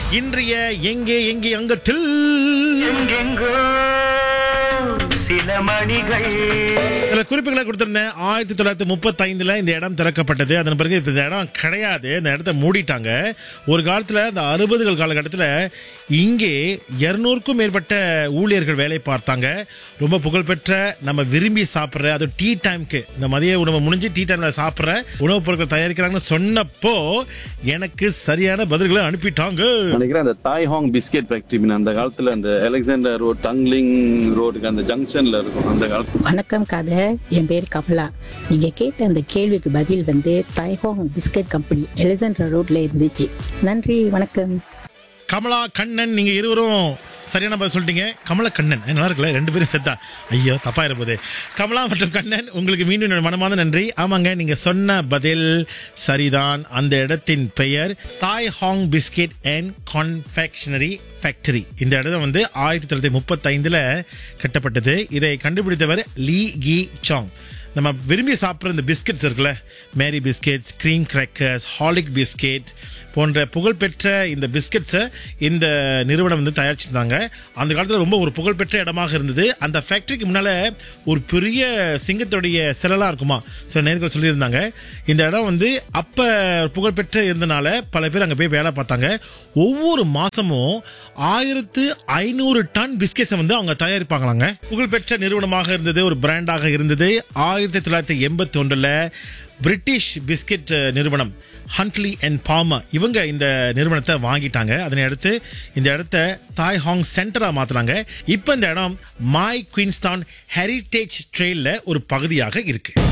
இன்றைய எங்கே எங்கே அங்கத்தில் எங்கெங்கோ சில மணிகள் சில குறிப்புகளை கொடுத்திருந்தேன் ஆயிரத்தி தொள்ளாயிரத்தி முப்பத்தி ஐந்துல இந்த இடம் திறக்கப்பட்டது அதன் பிறகு இப்ப இந்த இடம் கிடையாது இந்த இடத்த மூடிட்டாங்க ஒரு காலத்துல இந்த அறுபதுகள் காலகட்டத்தில் இங்கே இருநூறுக்கும் மேற்பட்ட ஊழியர்கள் வேலை பார்த்தாங்க ரொம்ப புகழ்பெற்ற நம்ம விரும்பி சாப்பிட்ற அது டீ டைம்க்கு இந்த மதிய உணவு முடிஞ்சு டீ டைம்ல சாப்பிட்ற உணவுப் பொருட்கள் தயாரிக்கிறாங்கன்னு சொன்னப்போ எனக்கு சரியான பதில்களை அனுப்பிட்டாங்க நினைக்கிறேன் அந்த தாய் ஹாங் பிஸ்கெட் ஃபேக்டரி அந்த காலத்துல அந்த அலெக்சாண்டர் ரோட் டங்லிங் ரோடுக்கு அந்த ஜங்ஷன்ல இருக்கும் அந்த காலத்துல வணக்கம் கதை என் பேர் கமலா நீங்க கேட்ட அந்த கேள்விக்கு பதில் வந்து தைஹோங் பிஸ்கட் கம்பெனி எலிசன்ட்ரா ரோட்ல இருந்துச்சு நன்றி வணக்கம் கமலா கண்ணன் நீங்க இருவரும் சரியான பதில் சொல்லிட்டீங்க கமலா கண்ணன் ஏ, நல்லா இருக்குல்ல ரெண்டு பேரும் செத்தா ஐயோ தப்பா இருப்பது கமலா மற்றும் கண்ணன் உங்களுக்கு மீண்டும் என்னோட மனமார்ந்த நன்றி ஆமாங்க நீங்க சொன்ன பதில் சரிதான் அந்த இடத்தின் பெயர் Thai Hong biscuit and confectionery factory இந்த இடம் வந்து ஆயிரத்தி தொள்ளாயிரத்தி முப்பத்தைந்துல கட்டப்பட்டது இதை கண்டுபிடித்தவர் லீ கி சாங் நம்ம விரும்பி சாப்பிட்ற இந்த பிஸ்கெட்ஸ் இருக்குல்ல Marie biscuits cream crackers Horlick biscuit போன்ற புகழ்பெற்ற இந்த பிஸ்கெட்ஸை இந்த நிறுவனம் வந்து தயாரிச்சிருந்தாங்க அந்த காலத்தில் ரொம்ப ஒரு புகழ்பெற்ற இடமாக இருந்தது அந்த ஃபேக்ட்ரிக்கு முன்னால் ஒரு பெரிய சிங்கத்துடைய சிலலாம் இருக்குமா சில நேர்கள் சொல்லியிருந்தாங்க இந்த இடம் வந்து அப்போ புகழ்பெற்ற இருந்தனால பல பேர் அங்கே போய் வேலை பார்த்தாங்க ஒவ்வொரு மாதமும் ஆயிரத்து ஐநூறு டன் பிஸ்கெட்ஸை வந்து அவங்க தயாரிப்பாங்களாங்க புகழ்பெற்ற நிறுவனமாக இருந்தது ஒரு பிராண்டாக இருந்தது ஆயிரத்தி தொள்ளாயிரத்தி எண்பத்தி ஒன்றில் பிரிட்டிஷ் பிஸ்கெட் நிறுவனம் ஹண்ட்லி அண்ட் பாமா இவங்க இந்த நிறுவனத்தை வாங்கிட்டாங்க அதனை அடுத்து இந்த இடத்த தாய் ஹாங் சென்டரா மாத்துறாங்க இப்போ இந்த இடம் மாய் குயின்ஸ்டான் ஹெரிட்டேஜ் ட்ரெயில்ல ஒரு பகுதியாக இருக்கு